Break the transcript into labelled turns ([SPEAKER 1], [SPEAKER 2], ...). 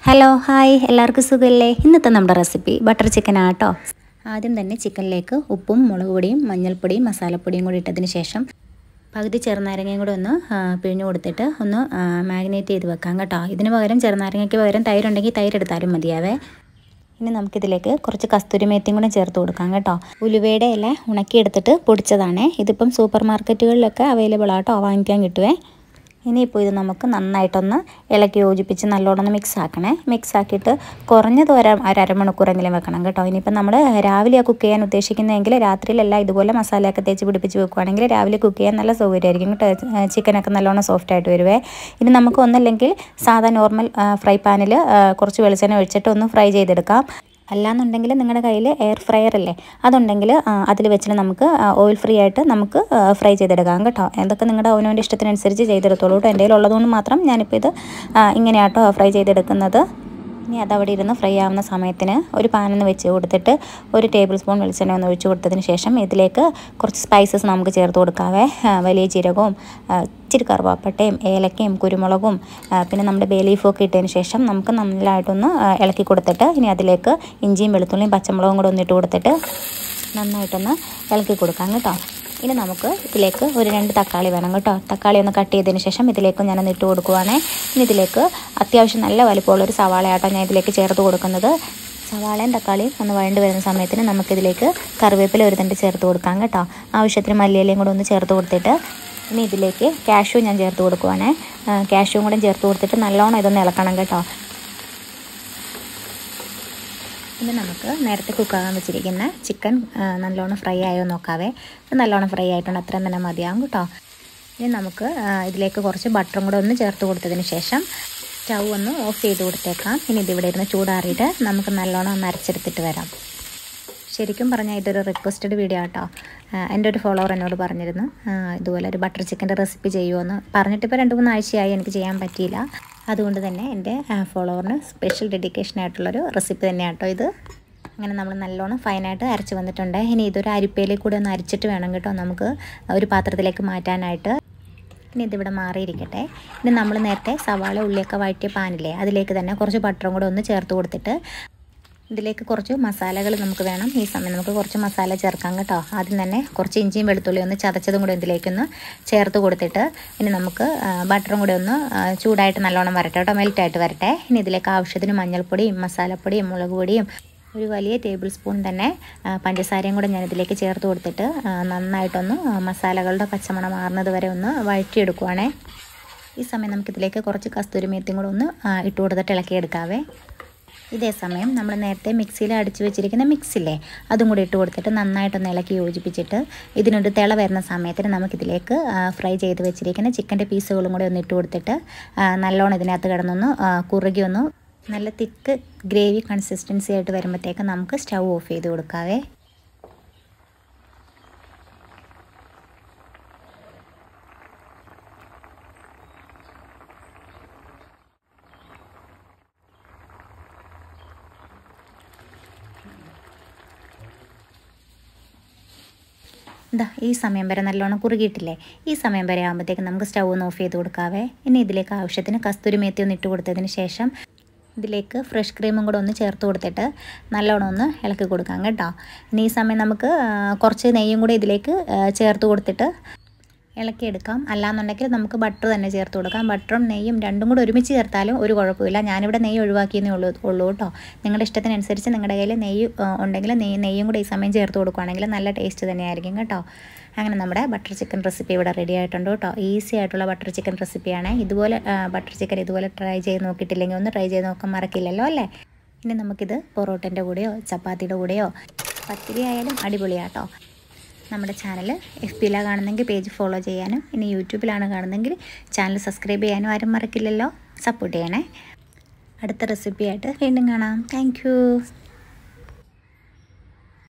[SPEAKER 1] hello hi എല്ലാവർക്കും സുഖമല്ലേ ഇന്നത്തെ നമ്മുടെ റെസിപ്പി ബട്ടർ ചിക്കൻ ആട്ടോ ആദ്യം തന്നെ ചിക്കനിലേക്ക് ഉപ്പും മുളക് പൊടിയും മഞ്ഞൾപ്പൊടിയും മസാലപ്പൊടിയും കൂടി ഇട്ടതിന് ശേഷം പകുതി ചെറുനാരങ്ങയും കൂടെ ഒന്ന് ആ, പിഴിഞ്ഞു കൊടുത്തിട്ട് ഒന്ന് മാഗ്നേറ്റ് ചെയ്ത് വെക്കാം കേട്ടോ ഇതിന് പകരം ചെറുനാരങ്ങയ്ക്ക് പകരം തൈരുണ്ടെങ്കിൽ തൈര് എടുത്താലും മതിയാവേ ഇനി നമുക്കിതിലേക്ക് കുറച്ച് കസ്തൂരി മേത്തിയും കൂടെ ചേർത്ത് കൊടുക്കാം കേട്ടോ ഉലുവയുടെ ഇല ഉണക്കിയെടുത്തിട്ട് പൊടിച്ചതാണേ ഇതിപ്പം സൂപ്പർ മാർക്കറ്റുകളിലൊക്കെ അവൈലബിൾ ആട്ടോ വാങ്ങിക്കാൻ കിട്ടുവേ ഇനിയിപ്പോൾ ഇത് നമുക്ക് നന്നായിട്ടൊന്ന് ഇളക്കി യോജിപ്പിച്ച് നല്ലോണം ഒന്ന് മിക്സ് ആക്കണേ മിക്സ് ആക്കിയിട്ട് കുറഞ്ഞത് ഒരു ഒരു അരമണിക്കൂറെങ്കിലും വെക്കണം കേട്ടോ ഇനിയിപ്പോൾ നമ്മൾ രാവിലെ കുക്ക് ചെയ്യാൻ ഉദ്ദേശിക്കുന്നതെങ്കിൽ രാത്രിയിലെല്ലാം ഇതുപോലെ മസാലയൊക്കെ തേച്ച് പിടിപ്പിച്ച് വെക്കുവാണെങ്കിൽ രാവിലെ കുക്ക് ചെയ്യാൻ നല്ല സൗകര്യമായിരിക്കും കേട്ടോ ചിക്കനൊക്കെ നല്ലോണം സോഫ്റ്റ് ആയിട്ട് വരുവേ ഇനി നമുക്ക് ഒന്നല്ലെങ്കിൽ സാധാ നോർമൽ ഫ്രൈ പാനിൽ കുറച്ച് വെളിച്ചെണ്ണ ഒഴിച്ചിട്ട് ഒന്ന് ഫ്രൈ ചെയ്തെടുക്കാം അല്ലാന്നുണ്ടെങ്കിൽ നിങ്ങളുടെ കയ്യിൽ എയർ ഫ്രയർ അല്ലേ അതുണ്ടെങ്കിൽ അതിൽ വെച്ചിട്ട് നമുക്ക് ഓയിൽ ഫ്രീ ആയിട്ട് നമുക്ക് ഫ്രൈ ചെയ്തെടുക്കാം കേട്ടോ എന്തൊക്കെ നിങ്ങളുടെ അവനവൻ്റെ ഇഷ്ടത്തിനനുസരിച്ച് ചെയ്തെടുത്തോളൂ കേട്ടോ എൻ്റെ കയ്യിലുള്ളതുകൊണ്ട് മാത്രം ഞാനിപ്പോൾ ഇത് ആ, ഇങ്ങനെയാട്ടോ ഫ്രൈ ചെയ്തെടുക്കുന്നത് ഇനി അതവിടെ ഇരുന്ന് ഫ്രൈ ആവുന്ന സമയത്തിന് ഒരു പാനൊന്ന് വെച്ച് കൊടുത്തിട്ട് ഒരു ടേബിൾ സ്പൂൺ വെളിച്ചെണ്ണ ഒന്ന് ഒഴിച്ച് കൊടുത്തതിന് ശേഷം ഇതിലേക്ക് കുറച്ച് സ്പൈസസ് നമുക്ക് ചേർത്ത് കൊടുക്കാവേ ആ, വലിയ ജീരകവും ആ, ഇച്ചിരി കറുവാപ്പട്ടയും ഏലക്കയും കുരുമുളകും ആ, പിന്നെ നമ്മുടെ ബേ ലീഫും ഒക്കെ ഇട്ടതിന് ശേഷം നമുക്ക് നല്ലതായിട്ടൊന്ന് ആ, ഇളക്കി കൊടുത്തിട്ട് ഇനി അതിലേക്ക് ഇഞ്ചിയും വെളുത്തുള്ളിയും പച്ചമുളകും കൂടെ ഒന്ന് ഇട്ട് കൊടുത്തിട്ട് നന്നായിട്ടൊന്ന് ഇളക്കി കൊടുക്കാം കേട്ടോ ഇനി നമുക്ക് ഇതിലേക്ക് ഒരു രണ്ട് തക്കാളി വേണം കേട്ടോ തക്കാളി ഒന്ന് കട്ട് ചെയ്തതിന് ശേഷം ഇതിലേക്ക് ഞാനൊന്ന് ഇട്ട് കൊടുക്കുവാണേ ഇനി ഇതിലേക്ക് അത്യാവശ്യം നല്ല വലിപ്പമുള്ളൊരു സവാളയാട്ടോ ഞാൻ ഇതിലേക്ക് ചേർത്ത് കൊടുക്കുന്നത് സവാളയും തക്കാളിയും ഒന്ന് വഴണ്ട് വരുന്ന സമയത്തിന് നമുക്കിതിലേക്ക് കറിവേപ്പില ഒരു തണ്ട് ചേർത്ത് കൊടുക്കാം കേട്ടോ ആവശ്യത്തിന് മല്ലിയിലയും കൂടെ ഒന്ന് ചേർത്ത് കൊടുത്തിട്ട് ഇനി ഇതിലേക്ക് കാഷ്യൂ ഞാൻ ചേർത്ത് കൊടുക്കുവാണേ കാഷ്യൂവും കൂടെ ചേർത്ത് കൊടുത്തിട്ട് നല്ലോണം ഇതൊന്ന് ഇളക്കണം കേട്ടോ ഇനി നമുക്ക് നേരത്തെ കുക്കാകാൻ വെച്ചിരിക്കുന്ന ചിക്കൻ ആ, നല്ലോണം ഫ്രൈ ആയോ നോക്കാവേ ഇത് നല്ലോണം ഫ്രൈ ആയിട്ടുണ്ട് അത്രയും തന്നെ മതിയാകും കേട്ടോ ഇനി നമുക്ക് ആ, ഇതിലേക്ക് കുറച്ച് ബട്ടറും കൂടെ ഒന്ന് ചേർത്ത് കൊടുത്തതിന് ശേഷം സ്റ്റൗ ഒന്ന് ഓഫ് ചെയ്ത് കൊടുത്തേക്കാം ഇനി ഇതിവിടെ ഇരുന്ന് ചൂടാറിയിട്ട് നമുക്ക് നല്ലോണം ഒന്ന് അരച്ചെടുത്തിട്ട് വരാം ശരിക്കും പറഞ്ഞാൽ ഇതൊരു റിക്വസ്റ്റഡ് വീഡിയോ ആട്ടോ ആ, എൻ്റെ ഒരു ഫോളോവർ എന്നോട് പറഞ്ഞിരുന്നു ആ, ഇതുപോലെ ഒരു ബട്ടർ ചിക്കൻ്റെ റെസിപ്പി ചെയ്യുമെന്ന് പറഞ്ഞിട്ടിപ്പോൾ രണ്ട് മൂന്ന് ആഴ്ചയായി എനിക്ക് ചെയ്യാൻ പറ്റിയില്ല അതുകൊണ്ട് തന്നെ എൻ്റെ ഫോളോവറിന് സ്പെഷ്യൽ ഡെഡിക്കേഷൻ ആയിട്ടുള്ളൊരു റെസിപ്പി തന്നെയാണ് കേട്ടോ ഇത് അങ്ങനെ നമ്മൾ നല്ലോണം ഫൈനായിട്ട് അരച്ച് വന്നിട്ടുണ്ട് ഇനി ഇതൊരു അരിപ്പയിലേക്ക് കൂടി ഒന്ന് അരിച്ചിട്ട് വേണം കേട്ടോ നമുക്ക് ഒരു പാത്രത്തിലേക്ക് മാറ്റാനായിട്ട് ഇനി ഇതിവിടെ മാറിയിരിക്കട്ടെ ഇനി നമ്മൾ നേരത്തെ സവാള ഉള്ളിയൊക്കെ വഴറ്റിയ പാനില്ലേ അതിലേക്ക് തന്നെ കുറച്ച് ബട്ടറും കൂടെ ഒന്ന് ചേർത്ത് കൊടുത്തിട്ട് ഇതിലേക്ക് കുറച്ച് മസാലകൾ നമുക്ക് വേണം ഈ സമയം നമുക്ക് കുറച്ച് മസാല ചേർക്കാം കേട്ടോ ആദ്യം തന്നെ കുറച്ച് ഇഞ്ചിയും വെളുത്തുള്ളിയും ഒന്ന് ചതച്ചതും കൂടെ ഇതിലേക്കൊന്ന് ചേർത്ത് കൊടുത്തിട്ട് ഇനി നമുക്ക് ആ, ബട്ടറും കൂടെ ഒന്ന് ആ, ചൂടായിട്ട് നല്ലോണം വരട്ടെ കേട്ടോ മെൽറ്റായിട്ട് വരട്ടെ ഇനി ഇതിലേക്ക് ആവശ്യത്തിന് മഞ്ഞൾപ്പൊടിയും മസാലപ്പൊടിയും മുളക് പൊടിയും ഒരു വലിയ ടേബിൾ സ്പൂൺ തന്നെ ആ, പഞ്ചസാരയും കൂടെ ഞാൻ ഇതിലേക്ക് ചേർത്ത് കൊടുത്തിട്ട് ആ, നന്നായിട്ടൊന്ന് ആ, മസാലകളുടെ പച്ചമണം മാറുന്നത് വരെ ഒന്ന് വഴറ്റിയെടുക്കുവാണേ ഈ സമയം നമുക്കിതിലേക്ക് കുറച്ച് കസ്തൂരി മേത്തിയും കൂടെ ഒന്ന് ആ, ഇട്ട് കൊടുത്തിട്ട് ഇളക്കിയെടുക്കാവേ ഇതേ സമയം നമ്മൾ നേരത്തെ മിക്സിയിൽ അടിച്ചു വെച്ചിരിക്കുന്ന മിക്സില്ലേ അതും കൂടി ഇട്ട് കൊടുത്തിട്ട് നന്നായിട്ടൊന്ന് ഇളക്കി യോജിപ്പിച്ചിട്ട് ഇതിനൊരു തിള വരുന്ന സമയത്തിന് നമുക്കിതിലേക്ക് ആ, ഫ്രൈ ചെയ്ത് വെച്ചിരിക്കുന്ന ചിക്കൻ്റെ പീസുകളും കൂടി ഒന്ന് ഇട്ട് കൊടുത്തിട്ട് ആ, നല്ലോണം ഇതിനകത്ത് കിടന്നൊന്ന് ആ, കുറുകി ഒന്ന് നല്ല തിക്ക് ഗ്രേവി കൺസിസ്റ്റൻസി ആയിട്ട് വരുമ്പോഴത്തേക്ക് നമുക്ക് സ്റ്റൗ ഓഫ് ചെയ്ത് കൊടുക്കാവേ ഇതാ ഈ സമയം വരെ നല്ലോണം കുറുകിയിട്ടില്ലേ ഈ സമയം വരെ ആകുമ്പോഴത്തേക്ക് നമുക്ക് സ്റ്റൗ ഒന്ന് ഓഫ് ചെയ്ത് കൊടുക്കാവേ ഇനി ഇതിലേക്ക് ആവശ്യത്തിന് കസ്തൂരി മേത്തി ഒന്ന് ഇട്ട് കൊടുത്തതിന് ശേഷം ഇതിലേക്ക് ഫ്രഷ് ക്രീമും കൂടെ ഒന്ന് ചേർത്ത് കൊടുത്തിട്ട് നല്ലോണം ഒന്ന് ഇളക്കി കൊടുക്കാം കേട്ടോ ഇനി ഈ സമയം നമുക്ക് ആ, കുറച്ച് നെയ്യും കൂടെ ഇതിലേക്ക് ആ, ചേർത്ത് കൊടുത്തിട്ട് ഇളക്കിയെടുക്കാം അല്ലാന്നുണ്ടെങ്കിൽ നമുക്ക് ബട്ടർ തന്നെ ചേർത്ത് കൊടുക്കാം ബട്ടറും നെയ്യും രണ്ടും കൂടെ ഒരുമിച്ച് ചേർത്താലും ഒരു കുഴപ്പമില്ല ഞാനിവിടെ നെയ്യ് ഒഴിവാക്കിയെന്നേ ഉള്ളൂ ഉള്ളൂ കേട്ടോ നിങ്ങളുടെ ഇഷ്ടത്തിനനുസരിച്ച് നിങ്ങളുടെ കയ്യിൽ നെയ്യ് ആ, ഉണ്ടെങ്കിൽ നെയ്യ് നെയ്യും കൂടെ ഈ സമയം ചേർത്ത് കൊടുക്കുകയാണെങ്കിൽ നല്ല ടേസ്റ്റ് തന്നെയായിരിക്കും കേട്ടോ അങ്ങനെ നമ്മുടെ ബട്ടർ ചിക്കൻ റെസിപ്പി ഇവിടെ റെഡി ആയിട്ടുണ്ട് കേട്ടോ ഈസി ആയിട്ടുള്ള ബട്ടർ ചിക്കൻ റെസിപ്പിയാണ് ഇതുപോലെ ബട്ടർ ചിക്കൻ ഇതുപോലെ ട്രൈ ചെയ്ത് നോക്കിയിട്ടില്ലെങ്കിൽ ഒന്ന് ട്രൈ ചെയ്ത് നോക്കാൻ മറക്കില്ലല്ലോ അല്ലേ ഇനി നമുക്കിത് പൊറോട്ടൻ്റെ കൂടെയോ ചപ്പാത്തിയുടെ കൂടെയോ പത്തിരി ആയാലും അടിപൊളിയാട്ടോ നമ്മുടെ ചാനൽ എഫ് പിയിലാണ് കാണുന്നെങ്കിൽ പേജ് ഫോളോ ചെയ്യാനും ഇനി യൂട്യൂബിലാണ് കാണുന്നെങ്കിൽ ചാനൽ സബ്സ്ക്രൈബ് ചെയ്യാനും ആരും മറക്കില്ലല്ലോ സപ്പോർട്ട് ചെയ്യണേ അടുത്ത റെസിപ്പിയായിട്ട് വീണ്ടും കാണാം താങ്ക്